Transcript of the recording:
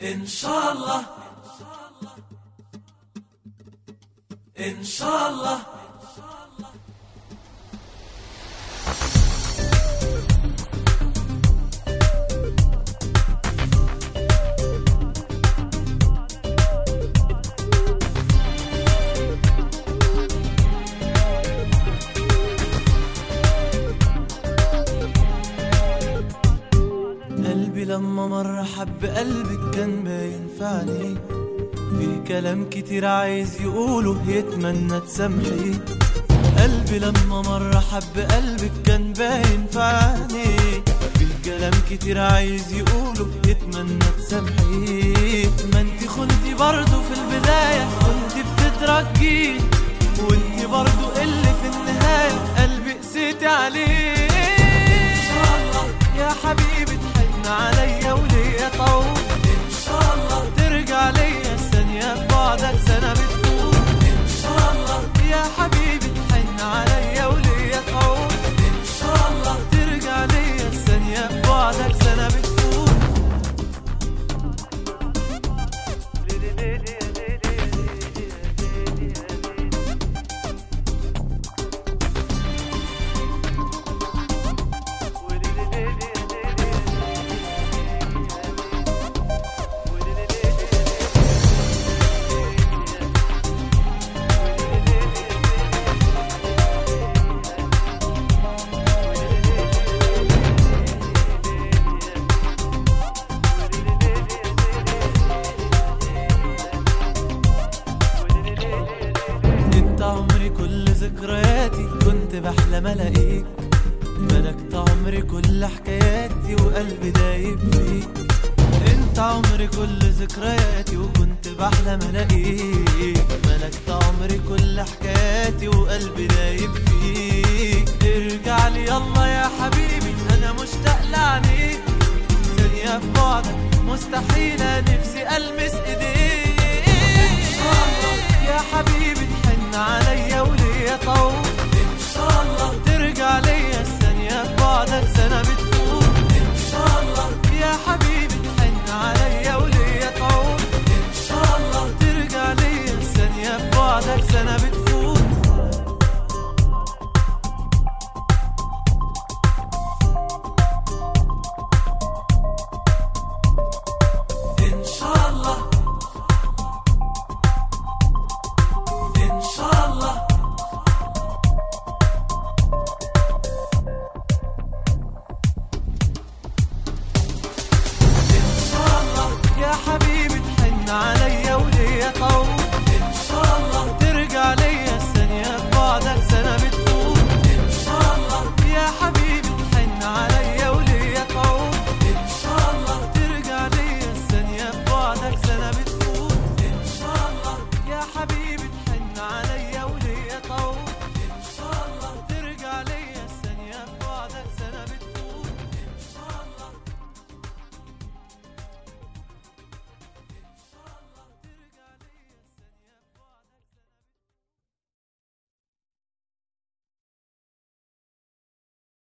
إن شاء الله إن شاء الله قلبي لما مر حب قلبك كان باين في عينيه في كلام كتير عايز يقوله يتمنى تسامحيه قلبي لما مر حب قلبك كان باين في عينيه في كلام كتير عايز يقوله يتمنى تسامحيه ما انت خنتي برضه في البداية كنت بتترجيه وانت برضه اللي في النهاية قلبي قسيتي عليه ان شاء الله يا حبيبي تحن عليا وليا طول ان شاء الله ترجع ليا الثانية في بعدك سنة بتفوت ان شاء الله يا حبيبي تحن عليا وليا طول ان شاء الله ترجع ليا الثانية في بعدك سنة بتفوت انت عمري كل ذكرياتي كنت بحلم الاقيك ملكت عمري كل حكاياتي وقلبي دايب فيك انت عمري كل ذكرياتي وكنت بحلم الاقيك ملكت عمري كل حكاياتي وقلبي دايب فيك ارجع لي يلا يا حبيبي انا مشتاق لعنيك ثانية في بعدك مستحيلة نفسي ألمس إيديك يا حبيبي تحن عليا وليا طول إن شاء الله ترجع ليا